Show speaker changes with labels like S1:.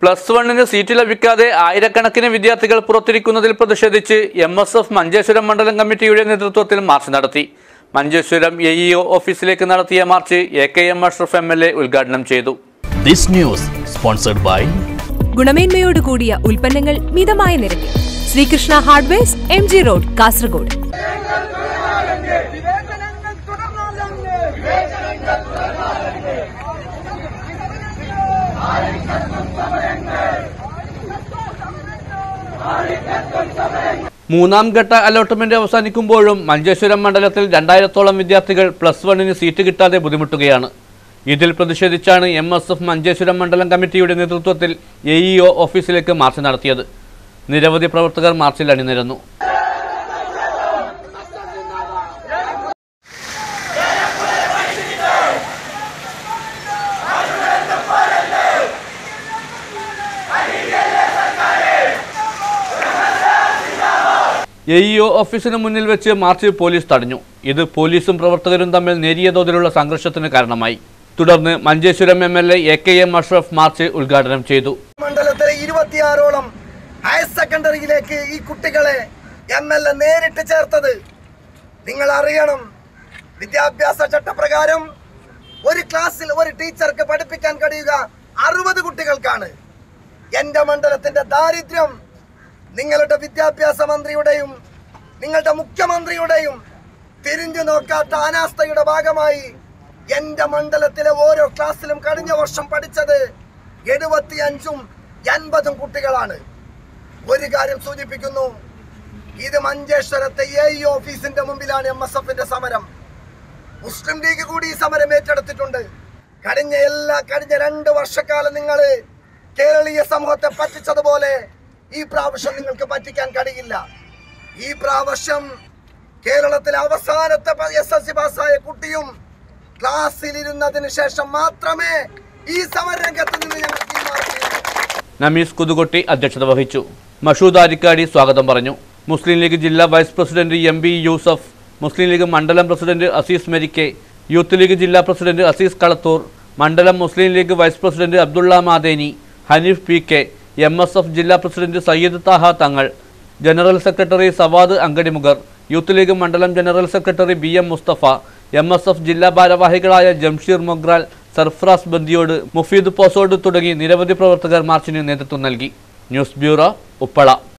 S1: plus വണ്ണിന് seat ലഭിക്കാതെ ആയിരക്കണക്കിന് വിദ്യാർത്ഥികൾ പുറത്തിരിക്കുന്നതിൽ പ്രതിഷേധിച്ച് എം എസ് എഫ് മഞ്ചേശ്വരം മണ്ഡലം കമ്മിറ്റിയുടെ നേതൃത്വത്തിൽ മാർച്ച് നടത്തി മഞ്ചേശ്വരം എ ഇ ഒ ഓഫീസിലേക്ക് നടത്തിയ march A K M Ashraf M L A ഉദ്ഘാടനം ചെയ്തു
S2: This news sponsored by
S3: ഗുണമേന്മയോട് കൂടിയ ഉൽപ്പന്നങ്ങൾ മിതമായ നിരക്കിൽ Srikrishna hardwares M G road Kasaragod
S4: വിവേചനങ്ങൾ തുടർന്നാലങ്ങ്
S1: മൂന്നാം ഘട്ട അലോട്ട്മെന്റ് അവസാനിക്കുമ്പോഴും മഞ്ചേശ്വരം മണ്ഡലത്തിൽ രണ്ടായിരത്തോളം വിദ്യാർത്ഥികൾ പ്ലസ് വണ്ണിന് സീറ്റ് കിട്ടാതെ ബുദ്ധിമുട്ടുകയാണ് ഇതിൽ പ്രതിഷേധിച്ചാണ് എം എസ് എഫ് മഞ്ചേശ്വരം മണ്ഡലം കമ്മിറ്റിയുടെ നേതൃത്വത്തിൽ എ ഇ ഒ ഓഫീസിലേക്ക് മാർച്ച് നടത്തിയത് നിരവധി പ്രവർത്തകർ മാർച്ചിൽ അണിനിരന്നു എ ഇ ഒ ഓഫീസിന് മുന്നിൽ വെച്ച് മാർച്ച് പോലീസ് തടഞ്ഞു ഇത് പോലീസും പ്രവർത്തകരും തമ്മിൽ നേരിയ തോതിലുള്ള സംഘർഷത്തിന് കാരണമായി തുടർന്ന് Manjeshwaram M L A A K M Ashraf march ഉദ്ഘാടനം ചെയ്തു
S4: മണ്ഡലത്തിലെ ഇരുപത്തിയാറോളം ഹയർ സെക്കൻഡറിയിലേക്ക് ഈ കുട്ടികളെ എം എൽ എ നേരിട്ട് ചേർത്തത് നിങ്ങൾ അറിയണം വിദ്യാഭ്യാസ ചട്ടപ്രകാരം ഒരു ക്ലാസ്സിൽ ഒരു ടീച്ചർക്ക് പഠിപ്പിക്കാൻ കഴിയുക അറുപത് കുട്ടികൾക്കാണ് എന്റെ മണ്ഡലത്തിന്റെ ദാരിദ്ര്യം നിങ്ങളുടെ വിദ്യാഭ്യാസ മന്ത്രിയുടെയും നിങ്ങളുടെ മുഖ്യമന്ത്രിയുടെയും തിരിഞ്ഞു നോക്കാത്ത അനാസ്ഥയുടെ ഭാഗമായി എന്റെ മണ്ഡലത്തിലെ ഓരോ ക്ലാസ്സിലും കഴിഞ്ഞ വർഷം പഠിച്ചത് എഴുപത്തിയഞ്ചും എൺപതും കുട്ടികളാണ് ഒരു കാര്യം സൂചിപ്പിക്കുന്നു ഇത് മഞ്ചേശ്വരത്തെ എ ഇ ഓഫീസിന്റെ മുമ്പിലാണ് എം എസ് എഫിന്റെ സമരം മുസ്ലിം ലീഗ് കൂടി ഈ സമരം ഏറ്റെടുത്തിട്ടുണ്ട് കഴിഞ്ഞ എല്ലാ കഴിഞ്ഞ രണ്ട് വർഷക്കാലം നിങ്ങൾ കേരളീയ സമൂഹത്തെ പറ്റിച്ചതുപോലെ ഈ പ്രാവശ്യം നിങ്ങൾക്ക് പറ്റിക്കാൻ കഴിയില്ല ഈ പ്രാവശ്യം കേരളത്തിലെ അവസാനത്തെ എസ് എസ് സി പാസ്സായ കുട്ടിയും ക്ലാസ്സിലിരുന്നതിന് ശേഷം മാത്രമേ ഈ സമരരംഗത്ത് നിന്ന് ഞങ്ങൾ തീരുമാനിക്കൂ
S1: നമീസ് കുതുകൊട്ടി അധ്യക്ഷത വഹിച്ചു മഷൂദ് ആരിക്കാടി സ്വാഗതം പറഞ്ഞു മുസ്ലിം ലീഗ് ജില്ലാ vice president M B Yusuf Muslim League മണ്ഡലം പ്രസിഡന്റ് അസീസ് മെരിക്കെ യൂത്ത് ലീഗ് ജില്ലാ പ്രസിഡന്റ് അസീസ് കളത്തൂർ മണ്ഡലം Muslim League vice president Abdulla Madeni Hanif P K M S F ജില്ലാ president Sayyid Thaha Thangal general secretary Savad Angadimogar Youth League മണ്ഡലം general secretary B M Musthafa M S F ജില്ലാ ഭാരവാഹികളായ ജംഷീർ മൊഗ്രാൽ സർഫ്രാസ് ബന്ദിയോട് മുഫീദ് പോസോഡ് തുടങ്ങി നിരവധി പ്രവർത്തകർ മാർച്ചിന് നേതൃത്വം നൽകി ന്യൂസ് ബ്യൂറോ ഉപ്പള